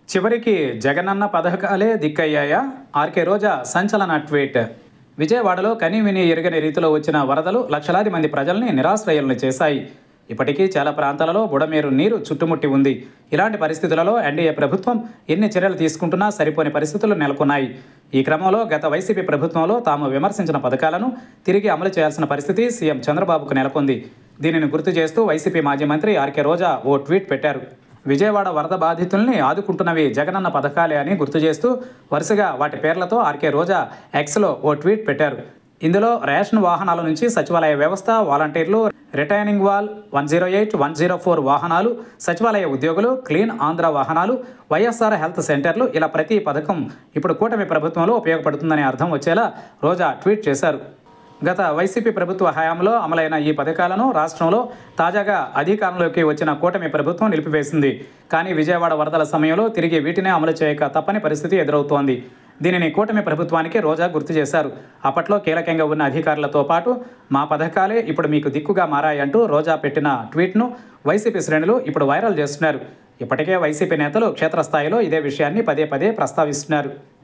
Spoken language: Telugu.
చివరికి జగనన్న పథకాలే దిక్కయ్యాయా ఆర్కే రోజా సంచలన ట్వీట్ విజయవాడలో కని విని ఎరుగని రీతిలో వచ్చిన వరదలు లక్షలాది మంది ప్రజల్ని నిరాశ్రయులను చేశాయి ఇప్పటికీ చాలా ప్రాంతాలలో బుడమేరు నీరు చుట్టుముట్టి ఉంది ఇలాంటి పరిస్థితులలో ఎన్డీఏ ప్రభుత్వం ఎన్ని చర్యలు తీసుకుంటున్నా సరిపోని పరిస్థితులు నెలకొన్నాయి ఈ క్రమంలో గత వైసీపీ ప్రభుత్వంలో తాము విమర్శించిన పథకాలను తిరిగి అమలు చేయాల్సిన పరిస్థితి సీఎం చంద్రబాబుకు నెలకొంది దీనిని గుర్తు చేస్తూ వైసీపీ మాజీ మంత్రి ఆర్కే రోజా ఓ ట్వీట్ పెట్టారు విజయవాడ వరద బాధితుల్ని ఆదుకుంటున్నవి జగనన్న పథకాలే అని గుర్తు చేస్తూ వరుసగా వాటి పేర్లతో ఆర్కే రోజా ఎక్స్లో ఓ ట్వీట్ పెట్టారు ఇందులో రేషన్ వాహనాల నుంచి సచివాలయ వ్యవస్థ వాలంటీర్లు retaining wall one zero eight one zero four వాహనాలు సచివాలయ ఉద్యోగులు క్లీన్ ఆంధ్ర వాహనాలు వైఎస్ఆర్ హెల్త్ సెంటర్లు ఇలా ప్రతి పథకం ఇప్పుడు కూటమి ప్రభుత్వంలో ఉపయోగపడుతుందనే అర్థం వచ్చేలా రోజా ట్వీట్ చేశారు గత వైసీపీ ప్రభుత్వ హయాంలో అమలైన ఈ పథకాలను రాష్ట్రంలో తాజాగా అధికారంలోకి వచ్చిన కూటమి ప్రభుత్వం నిలిపివేసింది కానీ విజయవాడ వరదల సమయంలో తిరిగి వీటినే అమలు చేయక తప్పని పరిస్థితి ఎదురవుతోంది దీనిని కూటమి ప్రభుత్వానికి రోజా గుర్తు చేశారు అప్పట్లో కీలకంగా ఉన్న అధికారులతో పాటు మా పథకాలే ఇప్పుడు మీకు దిక్కుగా మారాయంటూ రోజా పెట్టిన ట్వీట్ను వైసీపీ శ్రేణులు ఇప్పుడు వైరల్ చేస్తున్నారు ఇప్పటికే వైసీపీ నేతలు క్షేత్రస్థాయిలో ఇదే విషయాన్ని పదే పదే ప్రస్తావిస్తున్నారు